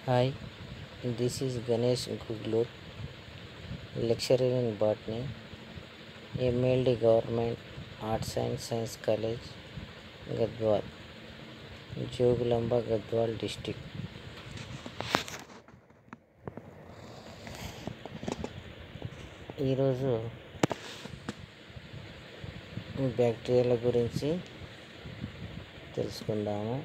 Hi, this is Ganesh Guglur, lecturer in botany, MLD Government Arts and Science College, Gadwal, Jogulamba, Gadwal district. ఈరోజు బ్యాక్టీరియాల గురించి తెలుసుకుందాము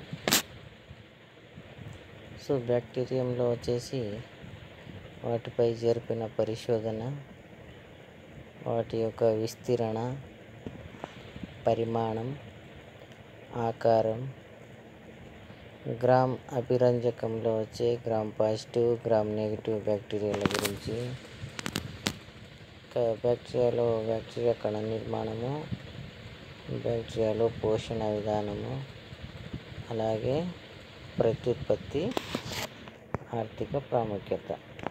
so బ్యాక్టీరియంలో వచ్చేసి వాటిపై జరిపిన పరిశోధన వాటి యొక్క విస్తీరణ పరిమాణం ఆకారం గ్రామ్ అభిరంజకంలో వచ్చే గ్రామ్ పాజిటివ్ గ్రామ్ నెగిటివ్ బ్యాక్టీరియాల గురించి ఇంకా బ్యాక్టీరియాలో బ్యాక్టీరియా కణ నిర్మాణము బ్యాక్టీరియాలో పోషణ విధానము అలాగే ప్రత్యుత్పత్తి ఆర్థిక ప్రాముఖ్యత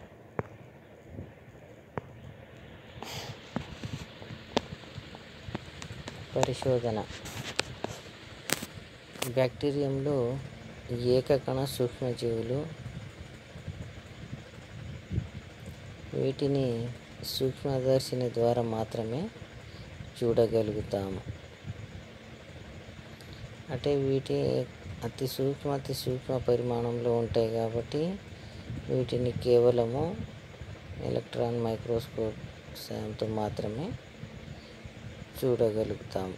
పరిశోధన బ్యాక్టీరియంలో ఏకకణ సూక్ష్మజీవులు వీటిని సూక్ష్మదర్శిని ద్వారా మాత్రమే చూడగలుగుతాము అంటే వీటి అతి సూక్ష్మ అతి సూక్ష్మ పరిమాణంలో ఉంటాయి కాబట్టి వీటిని కేవలము ఎలక్ట్రాన్ మైక్రోస్కోప్ సాయంతో మాత్రమే చూడగలుగుతాము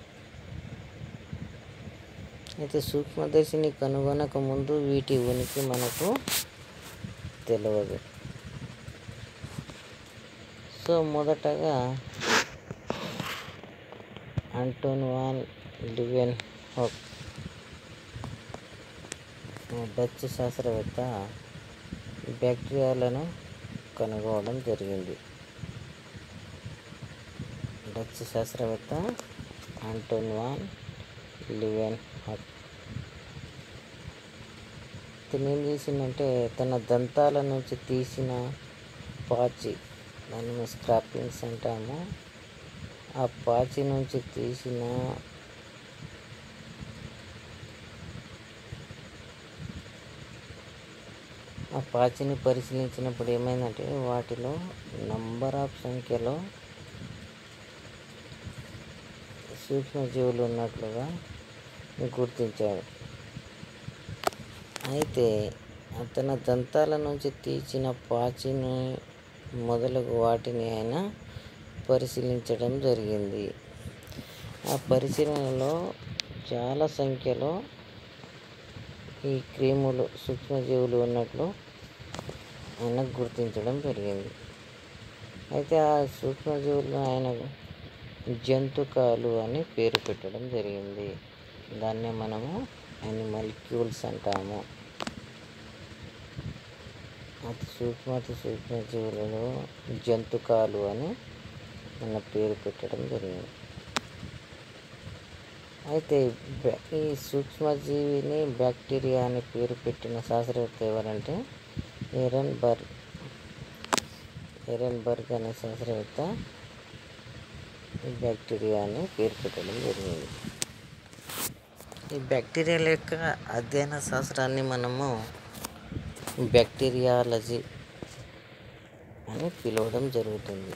అయితే సూక్ష్మదర్శిని కనుగొనక ముందు వీటి ఉనికి మనకు తెలియదు సో మొదటగా Antonie van Leeuwenhoek Dutch శాస్త్రవేత్త బ్యాక్టీరియాలను కనుగొనడం జరిగింది డచ్ శాస్త్రవేత్త ఆంటోన్ వాన్ లివెన్ హక్ ఇతను ఏం చేసిందంటే తన దంతాల నుంచి తీసిన పాచి దాన్ని మేము స్క్రాపింగ్స్ అంటాము ఆ పాచి నుంచి తీసిన ఆ పాచిని పరిశీలించినప్పుడు ఏమైందంటే వాటిలో నంబర్ ఆఫ్ సంఖ్యలో సూక్ష్మజీవులు ఉన్నట్లుగా గుర్తించాడు అయితే తన దంతాల నుంచి తీసిన పాచిని మొదలగు వాటిని ఆయన పరిశీలించడం జరిగింది ఆ పరిశీలనలో చాలా సంఖ్యలో ఈ క్రీములు సూక్ష్మజీవులు ఉన్నట్లు ఆయన గుర్తించడం జరిగింది అయితే ఆ సూక్ష్మజీవులు ఆయన జంతుకాలు అని పేరు పెట్టడం జరిగింది దాన్నే మనము యానిమల్క్యూల్స్ అంటాము అతి సూక్ష్మ అతి సూక్ష్మజీవులలో జంతుకాలు అని మన పేరు పెట్టడం జరిగింది అయితే ఈ సూక్ష్మజీవిని బ్యాక్టీరియా అని పేరు పెట్టిన శాస్త్రవేత్త ఎవరంటే ఎరన్ బర్గ్ ఎరన్ బర్గ్ అనే శాస్త్రవేత్త ఈ బ్యాక్టీరియా అని పేరు పెట్టడం జరిగింది ఈ బ్యాక్టీరియాల యొక్క అధ్యయన శాస్త్రాన్ని మనము బ్యాక్టీరియాలజీ అని పిలవడం జరుగుతుంది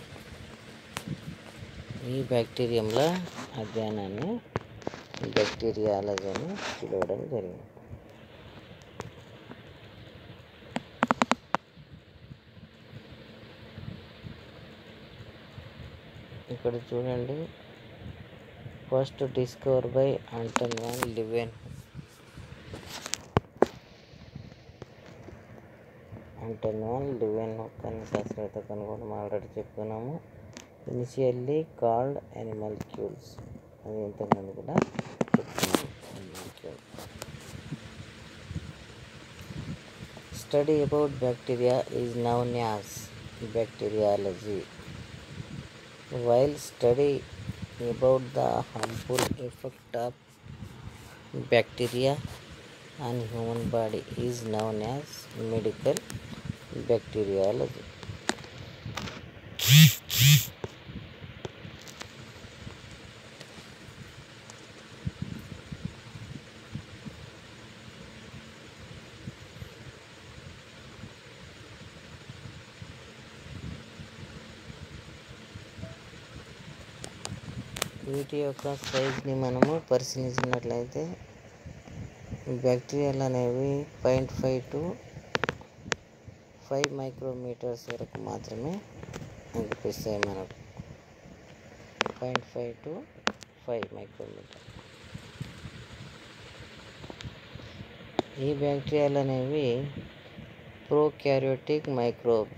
ఈ బ్యాక్టీరియంల అధ్యయనాన్ని బ్యాక్టీరియాలజీ అని పిలవడం జరిగింది ఇక్కడ చూడండి first discover by Anton van Leeuwen Anton van Leeuwen అనే శాస్త్రవేత్త కనుగొనడం ఆల్రెడీ చెప్పుకున్నాము ఇనిషియల్లీ కాల్డ్ యానిమల్ క్యూల్స్ అది ఇంతకుముందు కూడా చెప్పుకున్నాము study about bacteria is known as bacteriology while study about the harmful effect of bacteria on human body is known as medical bacteriology వీటి యొక్క సైజ్ని మనము పరిశీలించినట్లయితే బ్యాక్టీరియాలు అనేవి point five to five micrometers వరకు మాత్రమే అనిపిస్తాయి మనకు point five to five micrometer ఈ బ్యాక్టీరియాలు అనేవి prokaryotic microbe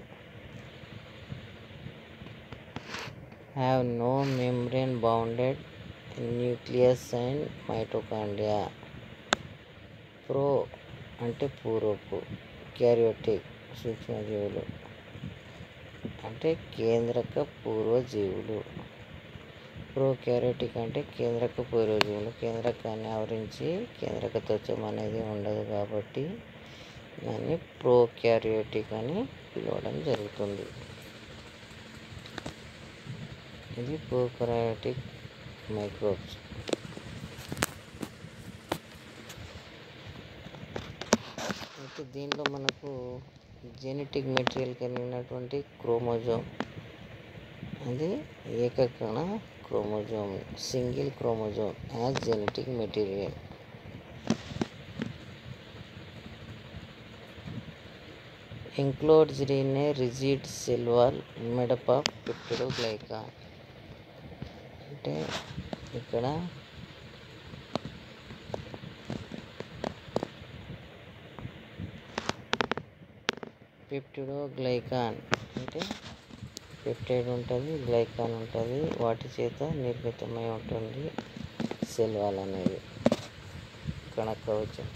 have no membrane bounded nucleus and mitochondria pro అంటే పూర్వపు క్యారియోటిక్ సూక్ష్మజీవులు అంటే కేంద్రక పూర్వజీవులు ప్రోకారియోటిక్ అంటే కేంద్రక పూర్వజీవులు కేంద్రకాన్ని ఆవరించి కేంద్రక త్వచం అనేది ఉండదు కాబట్టి దాన్ని ప్రోకారియోటిక్ అని పిలవడం జరుగుతుంది ఇది ప్రోకారియోటిక్ మైక్రోబ్స్ అయితే దీనిలో మనకు జెనెటిక్ మెటీరియల్ కలిగినటువంటి క్రోమోజోమ్ అది ఏకకణ chromosome single chromosome as genetic material enclosed in a rigid cell wall made up of peptidoglycan అంటే ఇక్కడ పెప్టిడోగ్లైకాన్ అంటే పెప్టైడ్ ఉంటుంది గ్లైకాన్ ఉంటుంది వాటి చేత నిర్మితమై ఉంటుంది సెల్ వాల్ అనేది కణ కవచం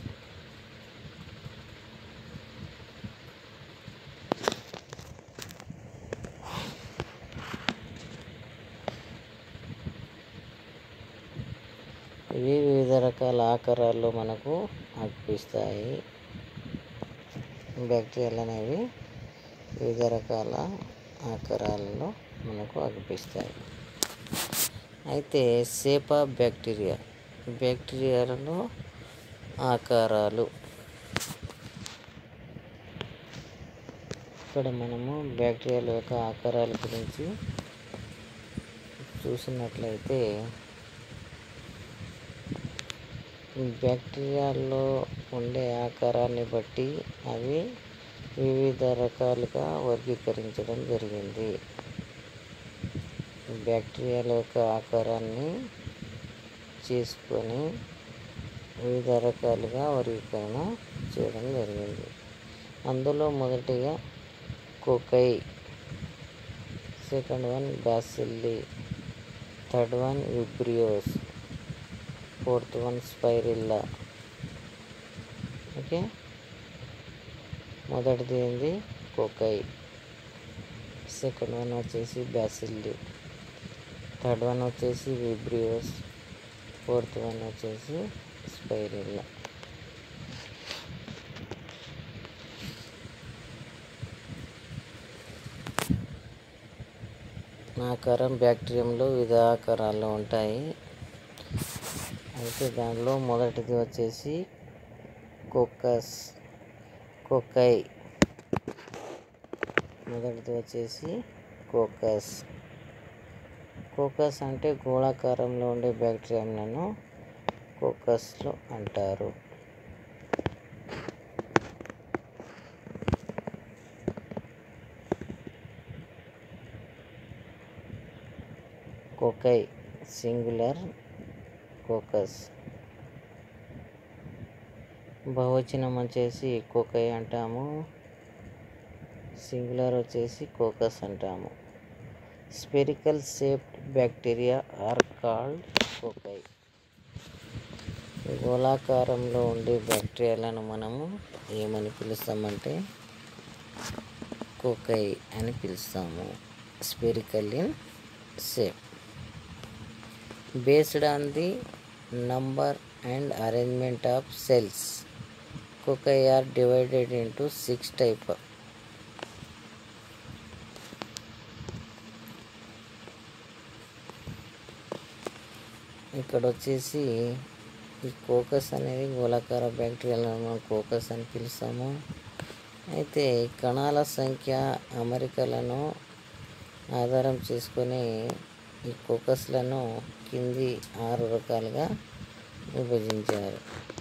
ఇవి వివిధ రకాల ఆకారాల్లో మనకు అనిపిస్తాయి బ్యాక్టీరియాలు అనేవి వివిధ రకాల ఆకారాలలో మనకు అనిపిస్తాయి అయితే సేపా బ్యాక్టీరియా బ్యాక్టీరియాలలో ఆకారాలు ఇక్కడ మనము బ్యాక్టీరియాల యొక్క ఆకారాల గురించి చూసినట్లయితే బ్యాక్టీరియాల్లో ఉండే ఆకారాన్ని బట్టి అవి వివిధ రకాలుగా వర్గీకరించడం జరిగింది బ్యాక్టీరియాల యొక్క ఆకారాన్ని చేసుకొని వివిధ రకాలుగా వర్గీకరణ చేయడం జరిగింది అందులో మొదటిగా cocci second one bacilli third one vibrios fourth one spirilla okay మొదటిది ఏంది కోకై సెకండ్ వన్ వచ్చేసి బ్యాసిల్లి థర్డ్ వన్ వచ్చేసి విబ్రియోస్ ఫోర్త్ వన్ వచ్చేసి స్పైరిల్లా ఆకారం బ్యాక్టీరియంలో వివిధ ఆకారాల్లో ఉంటాయి అయితే దానిలో మొదటిది వచ్చేసి కోకస్ కోకై మొదటిది వచ్చేసి కోకస్ కోకస్ అంటే గోళాకారంలో ఉండే బ్యాక్టీరియాలను కోకస్లు అంటారు కోకై సింగులర్ కోకస్ బహువచనం వచ్చేసి కోకై అంటాము సింగులర్ వచ్చేసి కోకస్ అంటాము spherical shaped bacteria are called cocci గోళాకారంలో ఉండే బ్యాక్టీరియాలను మనము ఏమని పిలుస్తామంటే కోకై అని పిలుస్తాము spherical in shape based on the number and arrangement of cells cocci are divided into six type ఇక్కడ వచ్చేసి ఈ కోకస్ అనేది గోళాకార బ్యాక్టీరియాలను మనం కోకస్ అని పిలుస్తాము అయితే ఈ కణాల సంఖ్య అమరికలను ఆధారం చేసుకొని ఈ కోకస్లను కింది ఆరు రకాలుగా విభజించారు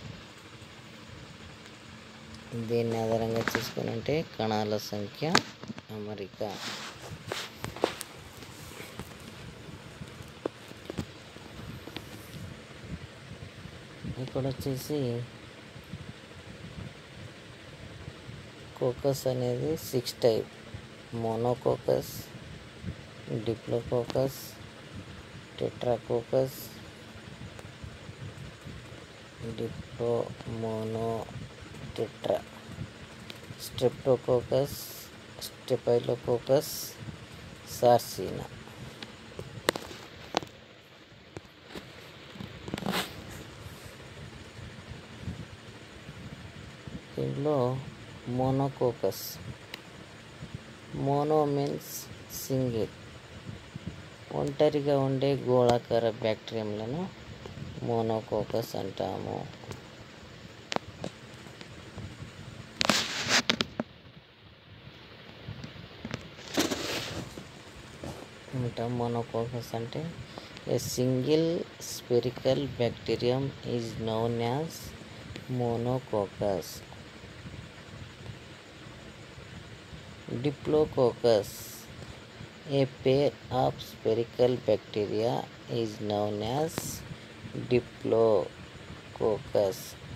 దీన్ని ఆధారంగా చూసుకుని అంటే కణాల సంఖ్య అమరిక ఇక్కడ వచ్చేసి కోకస్ అనేది six type monococcus diplococcus tetracoccus diplo mono tetra streptococcus staphylococcus sarcina దీంట్లో మోనోకోకస్ మోనో మీన్స్ సింగిల్ ఒంటరిగా ఉండే గోళాకార బ్యాక్టీరియంలను మోనోకోకస్ అంటాము ఉంటాం మోనోకోకస్ అంటే a single spherical bacterium is known as monococcus Diplococcus. A pair of spherical bacteria is known as Diplococcus.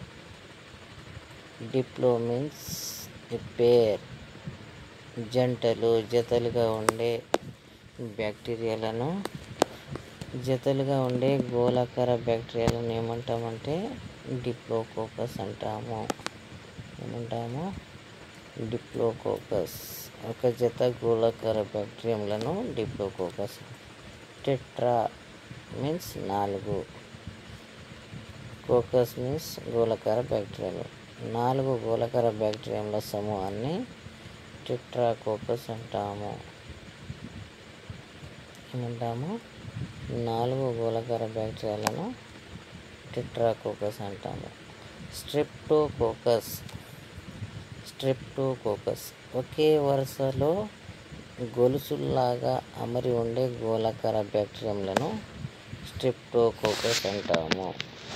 Diplo means a pair. జంటలు జతలుగా ఉండే బ్యాక్టీరియాలను జతలుగా ఉండే గోళాకార బ్యాక్టీరియాలను ఏమంటామంటే డిప్లోకోకస్ అంటాము ఏమంటాము డిప్లోకోకస్ ఒక జత గోళాకార బ్యాక్టీరియంలను డిప్లోకోకస్ టెట్రా మీన్స్ నాలుగు కోకస్ మీన్స్ గోళాకార బ్యాక్టీరియాలు నాలుగు గోళాకార బ్యాక్టీరియంల సమూహాన్ని టెట్రాకోకస్ అంటాము ఏమంటాము నాలుగు గోళాకార బ్యాక్టీరియాలను టెట్రాకోకస్ అంటాము స్ట్రెప్టోకోకస్ స్ట్రెప్టోకోకస్ ఒకే వరుసలో గొలుసుల్లాగా అమరి ఉండే గోళాకార బ్యాక్టీరియంలను స్ట్రెప్టోకోకస్ అంటాము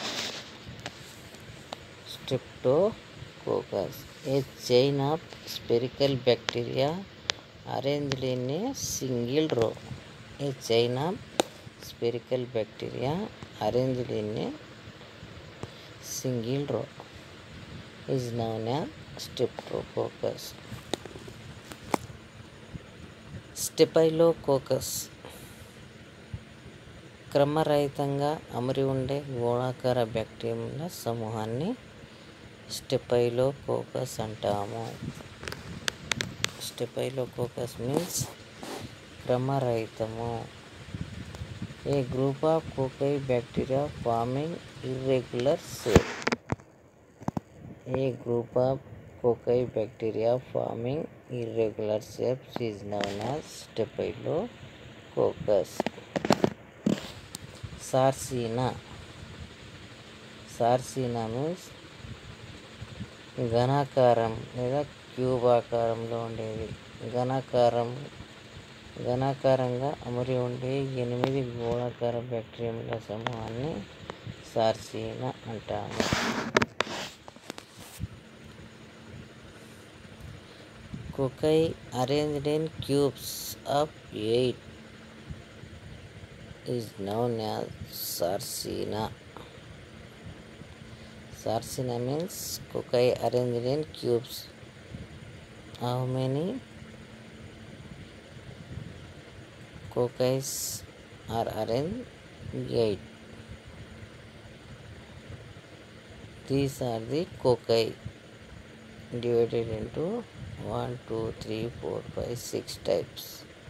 streptococcus a chain of spherical bacteria arranged in a single row a chain of spherical bacteria arranged in a single row is known as streptococcus staphylococcus క్రమరహితంగా అమరి ఉండే గోళాకార బ్యాక్టీరియంల సమూహాన్ని స్టెపైలోకోకస్ అంటాము స్టెపైలోకోకస్ మీన్స్ క్రమరహితము a group of cocci bacteria forming irregular shape A group of cocci bacteria forming irregular shapes is known as Staphylococcus. Sarcina. Sarcina means ఘనాకారం లేదా క్యూబ్ ఆకారంలో ఉండేది ఘనాకారం ఘనాకారంగా అమరి ఉండే ఎనిమిది గోళాకార బ్యాక్టీరియంల సమూహాన్ని సార్సీనా అంటాము cocci arranged in cubes of eight is known as sarcina. Sarcina means cocci arranged in cubes. How many cocci are arranged? Eight. These are the cocci divided into 1 2 3 4 5 6 types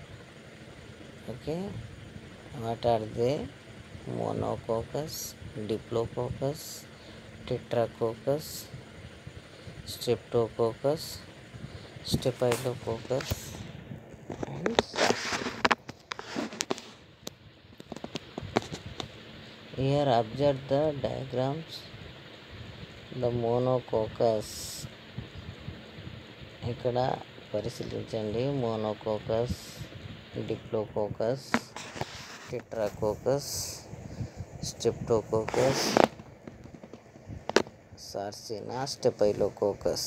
okay what are they monococcus diplococcus tetracoccus streptococcus staphylococcus and here observe the diagrams the monococcus ఇక్కడ పరిశీలించండి monococcus diplococcus tetracoccus streptococcus sarcina staphylococcus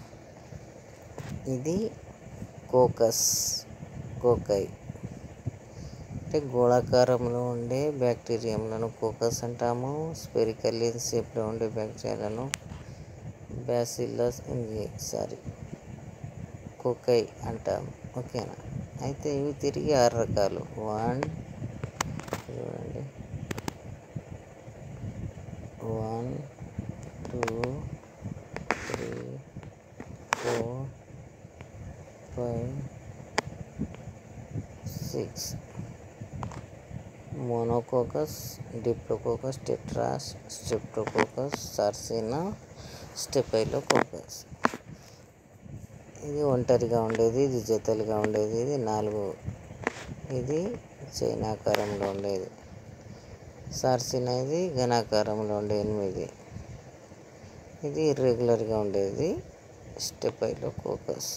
ఇది coccus కోకై అంటే గోళాకారంలో ఉండే బ్యాక్టీరియంలను coccus అంటాము spherical షేప్లో ఉండే బ్యాక్టీరియాలను bacillus ఇది sorry కోకై అంటాము ఓకేనా అయితే ఇవి తిరిగి ఆరు రకాలు వన్ చూడండి one two three four five six monococcus diplococcus tetras streptococcus sarcina staphylococcus ఇది ఒంటరిగా ఉండేది ఇది జతలుగా ఉండేది ఇది నాలుగు ఇది చైనాకారంలో ఉండేది సార్సినా ఇది ఘనాకారంలో ఉండే ఎనిమిది ఇది ఇర్రెగ్యులర్గా ఉండేది స్టెపైలోకోకస్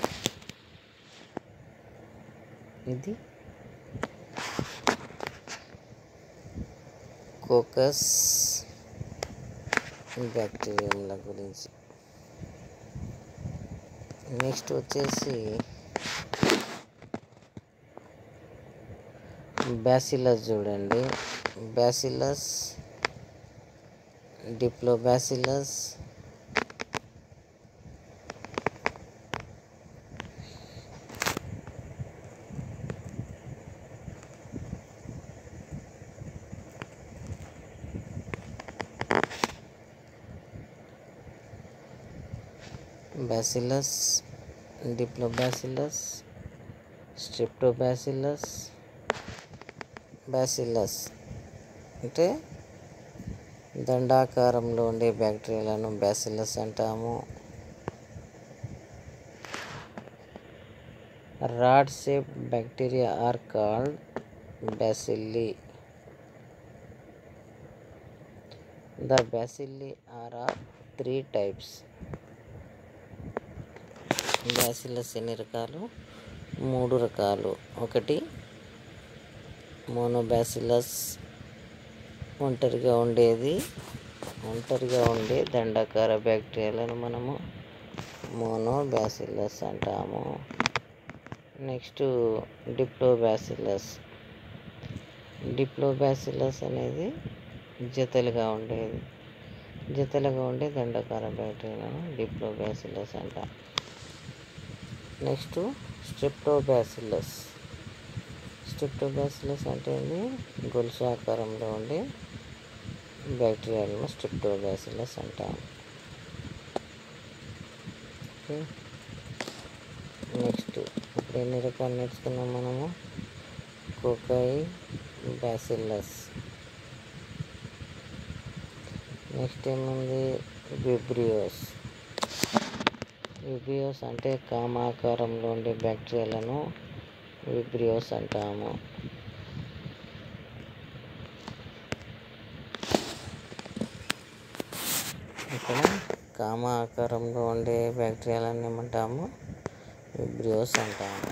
ఇది కోకస్ బ్యాక్టీరియంల గురించి నెక్స్ట్ వచ్చేసి బ్యాసిలస్ చూడండి bacillus diplo bacillus bacillus diplobacillus streptobacillus bacillus అంటే దండాకారంలో ఉండే బ్యాక్టీరియాలను బ్యాసిలస్ అంటాము rod shape bacteria are called bacilli the bacilli are are three types bacillus ఎన్ని రకాలు మూడు రకాలు ఒకటి మోనోబ్యాసిల్లస్ ఒంటరిగా ఉండేది ఒంటరిగా ఉండే దండాకార బ్యాక్టీరియాలను మనము మోనోబ్యాసిల్లస్ అంటాము నెక్స్ట్ డిప్లోబ్యాసిల్లస్ డిప్లోబ్యాసిల్లస్ అనేది జతలుగా ఉండేది జతలుగా ఉండే దండకార బ్యాక్టీరియాలను డిప్లోబ్యాసిల్లస్ అంటాం నెక్స్ట్ స్ట్రిప్టోబ్యాసిల్లస్ స్ట్రిప్టోబ్యాసిల్లస్ అంటే ఏంది గొలుసు ఆకారంలో ఉండే బ్యాక్టీరియాలను స్ట్రిప్టోబ్యాసిల్లస్ అంటాం ఓకే నెక్స్ట్ ఇప్పుడు ఎన్ని రకాలు నేర్చుకున్నాం మనము కోకాయి బ్యాసిల్లస్ నెక్స్ట్ ఏముంది విబ్రియోస్ విబ్రియోస్ అంటే కామాకారంలో ఉండే బ్యాక్టీరియాలను విబ్రియోస్ అంటాము ఇక్కడ కామ ఆకారంలో ఉండే బ్యాక్టీరియాలను ఏమంటాము విబ్రియోస్ అంటాము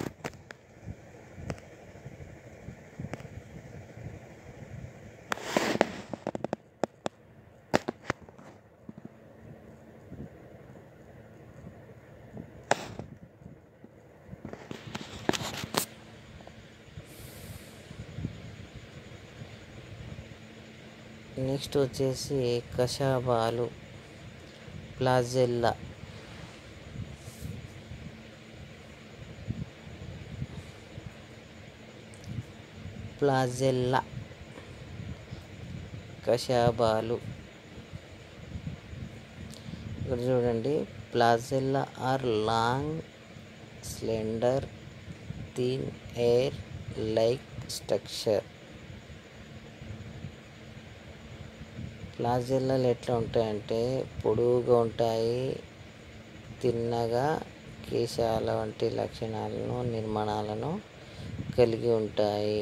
నెక్స్ట్ వచ్చేసి కషాబాలు ప్లాజెల్లా ప్లాజెల్లా కషాబాలు ఇక్కడ చూడండి flagella are long slender thin hair like structure ప్లాజెల్లాలు ఎట్లా ఉంటాయంటే పొడువుగా ఉంటాయి తిన్నగా కేశాల వంటి లక్షణాలను నిర్మాణాలను కలిగి ఉంటాయి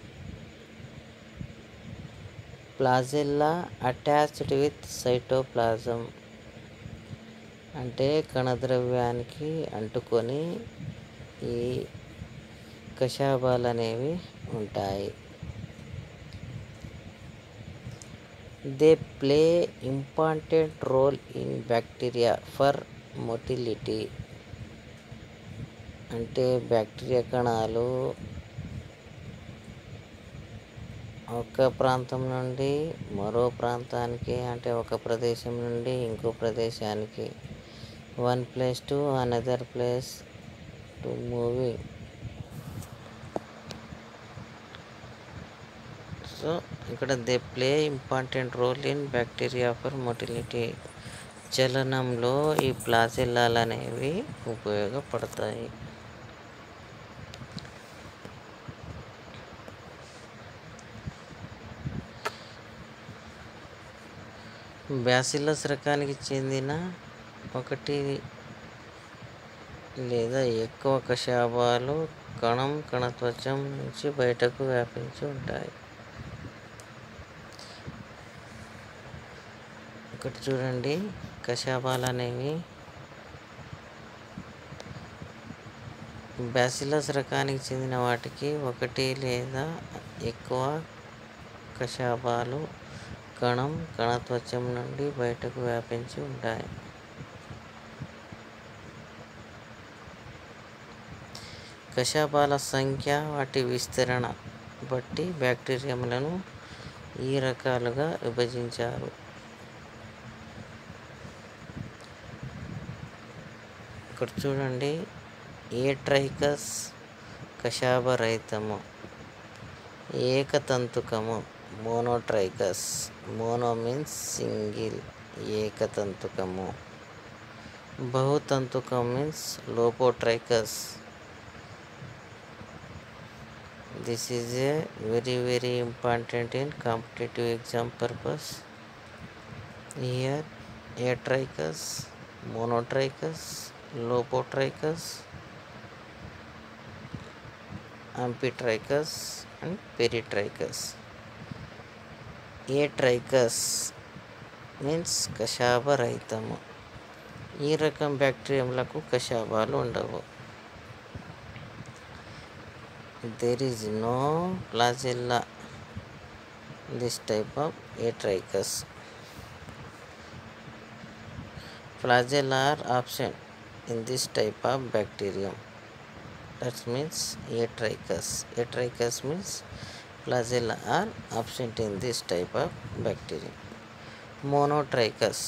ప్లాజెల్లా అటాచ్డ్ విత్ సైటోప్లాజం అంటే కణద్రవ్యానికి అంటుకొని ఈ కషాబాలు అనేవి ఉంటాయి they play important role in bacteria for motility అంటే బ్యాక్టీరియా కణాలు ఒక ప్రాంతం నుండి మరో ప్రాంతానికి అంటే ఒక ప్రదేశం నుండి ఇంకో ప్రదేశానికి one place to another place to moving so ఇక్కడ they play important role in bacteria for motility చలనంలో ఈ ప్లాజిల్లాలు అనేవి ఉపయోగపడతాయి బ్యాసిల్లస్ రకానికి చెందిన ఒకటి లేదా ఎక్కువ కషాయాలు కణం కణత్వచం నుంచి బయటకు వ్యాపించి ఉంటాయి ఇక్కడ చూడండి కషాయాలు అనేవి బ్యాసిల్లస్ రకానికి చెందిన వాటికి ఒకటి లేదా ఎక్కువ కషాయాలు కణం కణత్వచం నుండి బయటకు వ్యాపించి ఉంటాయి కషాపాల సంఖ్య వాటి విస్తరణ బట్టి బ్యాక్టీరియంలను ఈ రకాలుగా విభజించారు ఇక్కడ చూడండి ఏట్రైకస్ కషాభరహితము ఏకతంతుకము మోనోట్రైకస్ మోనో మీన్స్ సింగిల్ ఏకతంతుకము బహుతంతుకం means lophotrichous this is a very very important in competitive exam purpose here atrichous monotrichous lophotrichous amphitrichous and peritrichous a trichous means కషాభరహితము ఈ రకం బ్యాక్టీరియంలకు కషాబాలు ఉండవు there is no flagella this type of atrichous flagella are absent in this type of bacterium that means atricus atricus means flagella are absent in this type of bacterium monotrichus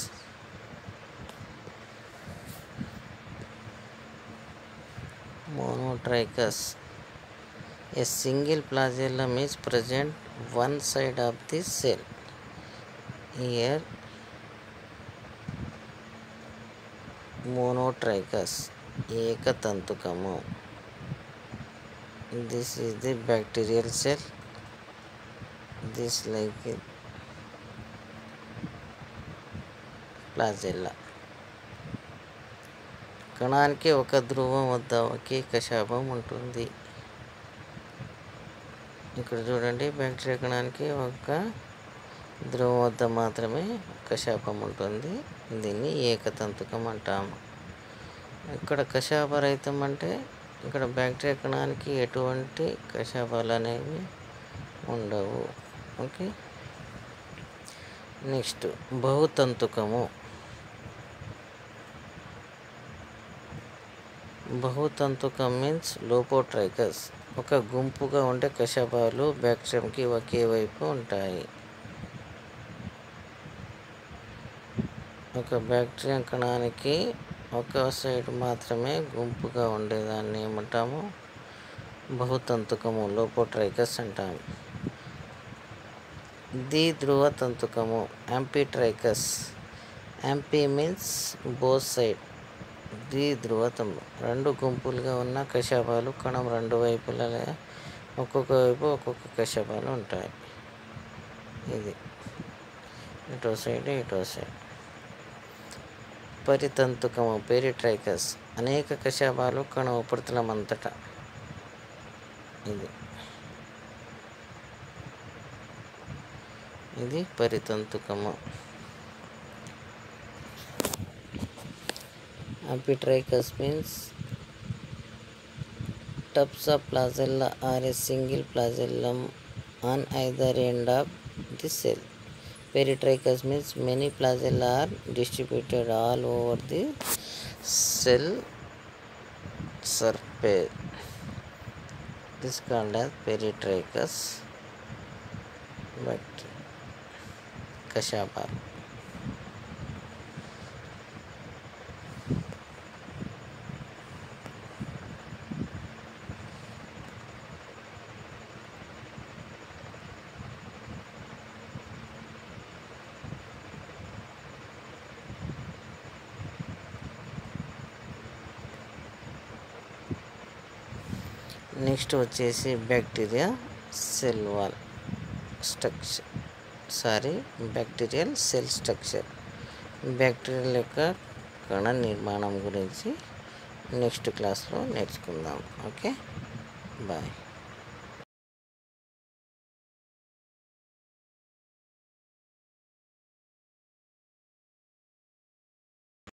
monotrichus a single flagellum is present one side of the cell here monotrichous ఏకతంతుకము this is the bacterial cell this like flagella కణానికి ఒక ధ్రువం వద్ద ఒకే కషాపం ఉంటుంది ఇక్కడ చూడండి bacteria కణానికి ఒక ధ్రువం వద్ద మాత్రమే కషాపం ఉంటుంది దీన్ని ఏకతంతుకం అంటాము ఇక్కడ కషాపరహితం అంటే ఇక్కడ బ్యాక్టీరియా కణానికి ఎటువంటి కషాపాలు అనేవి ఉండవు ఓకే నెక్స్ట్ బహుతంతుకము బహుతంతుకం మీన్స్ లోపోట్రైకస్ ఒక గుంపుగా ఉండే కషాపాలు బ్యాక్టీరియంకి ఒకే వైపు ఉంటాయి ఒక బ్యాక్టీరియా కణానికి ఒక సైడ్ మాత్రమే గుంపుగా ఉండేదాన్ని ఏమంటాము బహుతంతుకము లోపోట్రైకస్ అంటాము ద్విధ్రువ తంతుకము amphitrichous amphi means both side ద్విధ్రువతం రెండు గుంపులుగా ఉన్న కషాపాలు కణం రెండు వైపుల ఒక్కొక్క వైపు ఒక్కొక్క కషాపాలు ఉంటాయి ఇది ఇటో సైడ్ ఇటో సైడ్ పరితంతుకము పెరిట్రైకస్ అనేక కషాపాలు కణ ఉపరితలం అంతటా ఇది ఇది పరితంతుకము amphitrichous means tubs of flagella are a single flagellum on either end of the cell. Peritrichus means many flagella are distributed all over the cell surface. This is called as peritrichus bacteria. కషాపాలు next వచ్చేసి bacteria cell wall structure sorry bacterial cell structure bacterial యొక్క కణ నిర్మాణం గురించి next క్లాస్లో నేర్చుకుందాం okay bye